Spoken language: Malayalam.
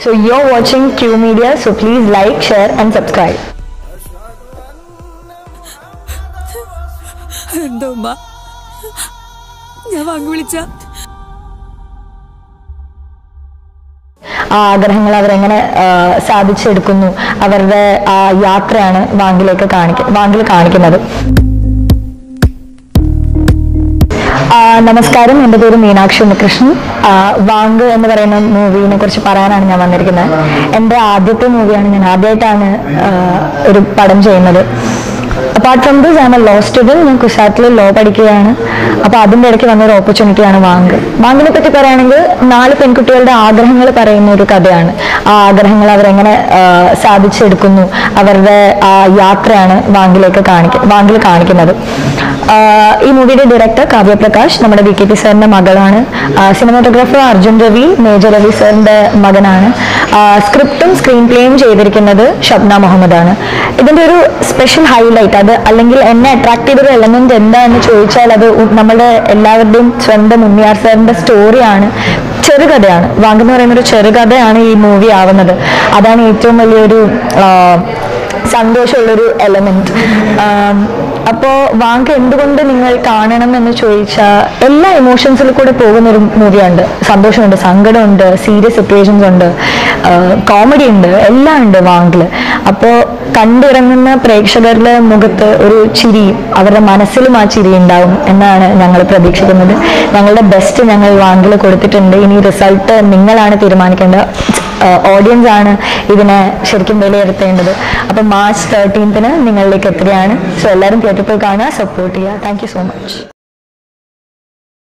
So you're watching Q Media, so please like, share, and subscribe. എന്തോ ഉമ്മ ഞാൻ വാങ്ങി വിളിച്ച ആ ആഗ്രഹങ്ങൾ അവരെങ്ങനെ ആ, സാധിച്ചെടുക്കുന്നു അവരുടെ ആ യാത്രയാണ് വാങ്കിലേക്ക് കാണിക്ക വാങ്കിൽ കാണിക്കുന്നത് ആ, നമസ്കാരം എൻ്റെ പേര് മീനാക്ഷി ഉണ്ണികൃഷ്ണൻ ആ, വാങ്ക് എന്ന് പറയുന്ന മൂവിനെ കുറിച്ച് പറയാനാണ് ഞാൻ വന്നിരിക്കുന്നത് എൻ്റെ ആദ്യത്തെ മൂവിയാണ് ഞാൻ ആദ്യമായിട്ടാണ് ആ, ഒരു പടം ചെയ്യുന്നത് apart from this I am a law student ഞാൻ കുസാറ്റിൽ ലോ പഠിക്കുകയാണ് അപ്പോൾ അതിൻ്റെ ഇടയ്ക്ക് വന്നൊരു ഓപ്പർച്യൂണിറ്റിയാണ് വാങ്ക് വാങ്കിനെ പറ്റി പറയുകയാണെങ്കിൽ നാല് പെൺകുട്ടികളുടെ ആഗ്രഹങ്ങൾ പറയുന്ന ഒരു കഥയാണ് ആ ആഗ്രഹങ്ങൾ അവരെങ്ങനെ ആ, സാധിച്ചെടുക്കുന്നു അവരുടെ ആ യാത്രയാണ് വാങ്കിലേക്ക് കാണിക്ക വാങ്കിൽ കാണിക്കുന്നത് ആ, ഈ മൂവിയുടെ ഡയറക്ടർ കാവ്യപ്രകാശ് നമ്മുടെ വി കെ പി സാറിന്റെ മകളാണ് സിനിമാറ്റോഗ്രാഫർ അർജുൻ രവി മേജർ രവി സാറിന്റെ മകനാണ് സ്ക്രിപ്റ്റും സ്ക്രീൻ പ്ലേയും ചെയ്തിരിക്കുന്നത് ഷബ്ന മുഹമ്മദ് ആണ് ഇതിന്റെ ഒരു സ്പെഷ്യൽ ഹൈലൈറ്റ് അത് അല്ലെങ്കിൽ എന്നെ അട്രാക്ട് ചെയ്തൊരു എലമെന്റ് എന്താന്ന് ചോദിച്ചാൽ അത് ഉ- നമ്മുടെ എല്ലാവരുടെയും സ്വന്തം ഉണ്ണിയാർ സാറിന്റെ സ്റ്റോറിയാണ് ചെറുകഥയാണ് വാങ്ക് എന്ന് പറയുന്ന ഒരു ചെറുകഥയാണ് ഈ മൂവി ആവുന്നത് അതാണ് ഏറ്റവും വലിയൊരു ആ, സന്തോഷമുള്ളൊരു എലമെന്റ് അപ്പോൾ വാങ്ക് എന്തുകൊണ്ട് നിങ്ങൾ കാണണം എന്ന് ചോദിച്ചാൽ എല്ലാ ഇമോഷൻസിൽ കൂടെ പോകുന്ന ഒരു മൂവിയുണ്ട് സന്തോഷമുണ്ട് സങ്കടമുണ്ട് സീരിയസ് സിറ്റുവേഷൻസ് ഉണ്ട് കോമഡി ഉണ്ട് എല്ലാം ഉണ്ട് വാങ്കിൽ അപ്പോൾ കണ്ടിറങ്ങുന്ന പ്രേക്ഷകരുടെ മുഖത്ത് ഒരു ചിരി അവരുടെ മനസ്സിലും ആ ചിരി ഉണ്ടാവും എന്നാണ് ഞങ്ങൾ പ്രതീക്ഷിക്കുന്നത് ഞങ്ങളുടെ ബെസ്റ്റ് ഞങ്ങൾ വാങ്കിൽ കൊടുത്തിട്ടുണ്ട് ഇനി റിസൾട്ട് നിങ്ങളാണ് തീരുമാനിക്കേണ്ടത് ഓഡിയൻസ് ആണ് ഇതിനെ ശരിക്കും വിലയിരുത്തേണ്ടത് അപ്പം മാർച്ച് തേർട്ടീൻത്തിന് നിങ്ങളിലേക്ക് എത്തുകയാണ് സോ എല്ലാവരും തിയേറ്ററിൽ പോയി കാണുക സപ്പോർട്ട് ചെയ്യുക താങ്ക് യു സോ മച്ച്